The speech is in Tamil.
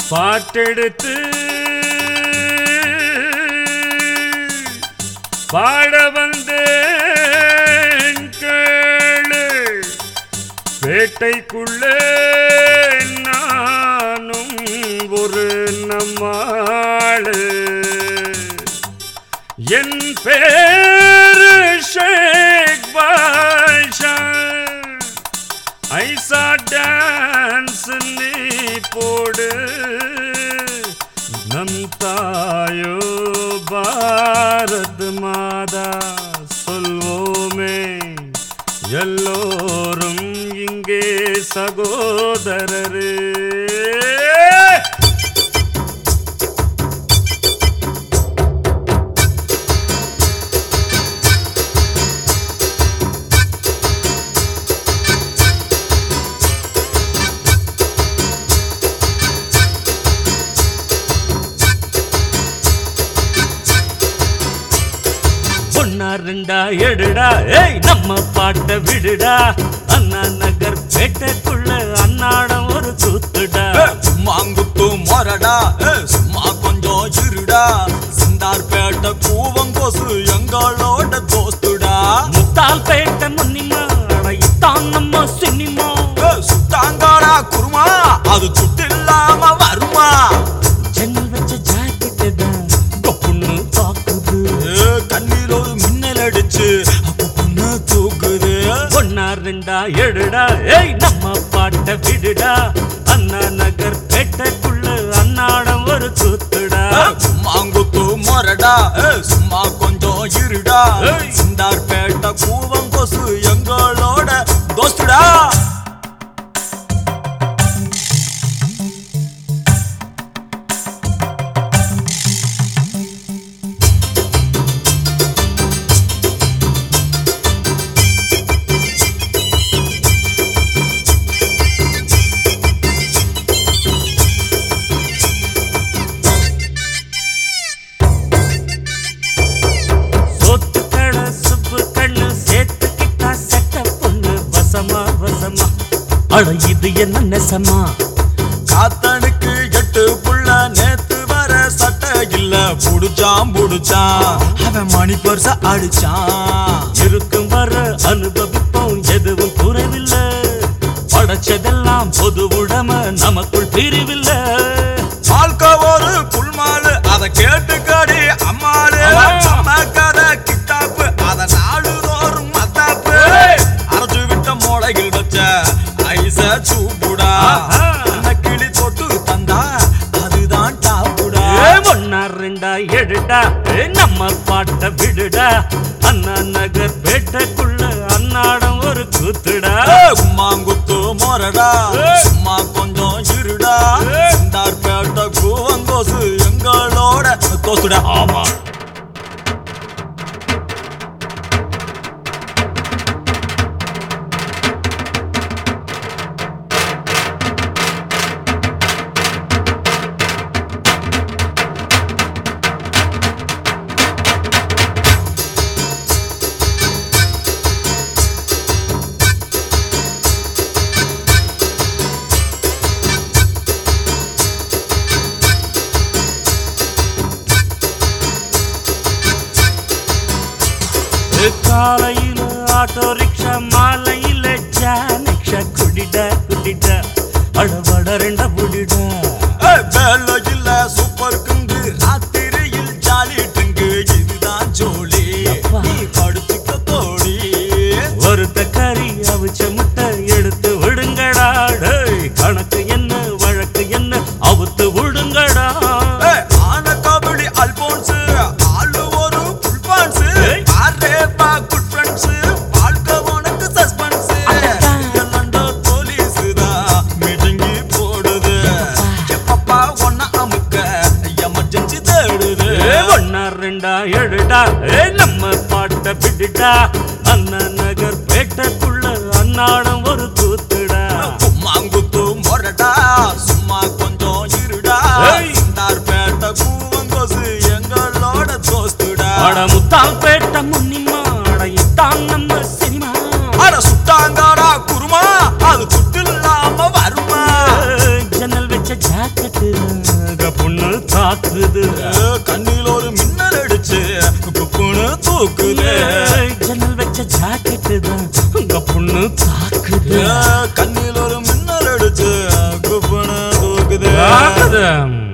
பாட்டெடுத்து பாட வந்தேன் கேளு வேட்டைக்குள்ளே நானும் ஒரு நம்மாளு என் பேரு ஷேக் பாஷா ஐசா டான்ஸ் நீ போடு நம் தாயோ பாரத் மாதா சொல்வோமே எல்லோரும் இங்கே சகோதரரே ஒன்னா ரெண்டா எடுடா ஏய் நம்ம பாட்ட விடுடா அண்ணா நகர் பேட்டைக்குள்ள அன்னாடம் ஒரு கூத்துடா மாங்குத்து மொரடா ஏ, சும்மா கொஞ்சம் இருடா சிந்தார்பேட்டை கூவங்கோசு எங்களோட தோஸ்துடா முத்தால் பேட்டை முன்னிமா இத்தான் நம்ம சினிமா ஏ, சுட்டாங்காடா குருமா அது சுட்டு இல்லாம வருமா ஜன்னல் வச்ச ஜாக்கெட்டு தான் கொப்புன்னு பாக்குது ஏ, கண்ணில் ஒரு மின்னல் அடிச்சு அப்ப பொண்ணு தூக்குது ஒன்னா ரெண்டா எடுடா ஏய் நம்ம பாட்ட விடுடா அண்ணா நகர் பேட்டைக்குள்ள அன்னாடம் ஒரு கூத்துடா ஏ, மாங்குத்து மொரடா ஏ, சும்மா கொஞ்சம் இருடா ஏய். சிந்தார்பேட்டை கூவங்கோசு எங்களோட தோஸ்துடா சோத்து கடை சுப்பு கண்ணு சேர்த்துக்கிட்டா செட்ட பொண்ணு வசமா வசமா அட இது என்ன நெசமா காத்தனுக்கு எட்டு புள்ள நேத்து வர சட்டை இல்ல புடிச்சான் புடிச்சான் அவன் மணி பர்ச அடிச்சான் இருக்கும் வர அனுபவிப்போம் எதுவும் குறைவில்லை படைச்சதெல்லாம் பொது உடம நமக்குள் பிரிவில்லை வாழ்க்கை ஒரு புல்மாலு அத கேட்டுக்கடி அம்மாளு ஆமா. நம்ம கதை கிட்டாப்பு அத நாடு தோறும் மத்தாப்பு ஏய். அரைச்சு விட்ட மூளையில் வச்ச ஐச சூப்புடா ஆஹா. அந்த கிளி தொட்டு தந்தா அதுதான் டாப்புடா ஏ ஒன்னா ரெண்டா எடுடா ஏ நம்ம பாட்ட விடுடா அண்ணா நகர் பேட்டைக்குள்ள அன்னாடம் ஒரு கூத்துடா மாங்குத்து மொரடா ஏய். சும்மா கொஞ்சம் இருடா ஏய். சிந்தார்பேட்டை கூவங்கோசு எங்களோட தோசுடா ஆமா காலையில ஆட்டோ ரிக்ஷா மாலையில ஜானிக்ஷா குடிடா குடிடா அடவட ரெண்ட புடிடா ஏய், வேலையில்ல சூப்பர் குங்கு ராத்திரியில் ஜாலி டுங்கு இதுதான் ஜோலி அப்பா. நீ படுத்துக்க தோடி ஒருத்த கறி அவிச்ச முட்டை எடுத்து விடுங்கடா டேய் கணக்கு என்ன வழக்கு என்ன அவுத்து விடுங்கடா ஏய், ஆன கபடி அல்போன்ஸ் ஆளு ஒரு புல்பான்ஸ் ஏய். ஆரேப்பா குட் ஃப்ரெண்ட்ஸ் வாழ்க்கை உனக்கு சஸ்பென்ஸ் அடடா. லண்டோ போலீஸ் தான் மீட்டிங்கி போடுது எப்பப்பா ஒன்ன அமுக்க எமர்ஜென்சி தேடுது ஏ ஒன்னா ரெண்டா எடுடா ஏ நம்ம பாட்ட விடுடா அண்ணா நகர் பேட்டைக்குள்ள அன்னாடம் ஒரு கூத்துடா மாங்குத்து மொரடா சும்மா கொஞ்சம் இருடா ஏய். சிந்தார்பேட்டை கூவங்கோசு எங்களோட தோஸ்துடா அட முத்தால் பேட்டை முன்னிமா அட இத்தான் நம்ம சினிமா அட சுட்டாங்காடா குருமா அது சுட்டு இல்லாம வருமா ஜன்னல் வச்ச ஜாக்கெட்டு தாக்குது கண்ணில் ஒரு மின்னல் அடிச்சு குப்புன்னு தூக்குது ஏய், ஜன்னல் வச்ச ஜாக்கெட்டு தான் உங்க பொண்ணு தாக்குது கண்ணில் ஒரு மின்னல் அடிச்சு குப்புன்னு தூக்குது தாக்குது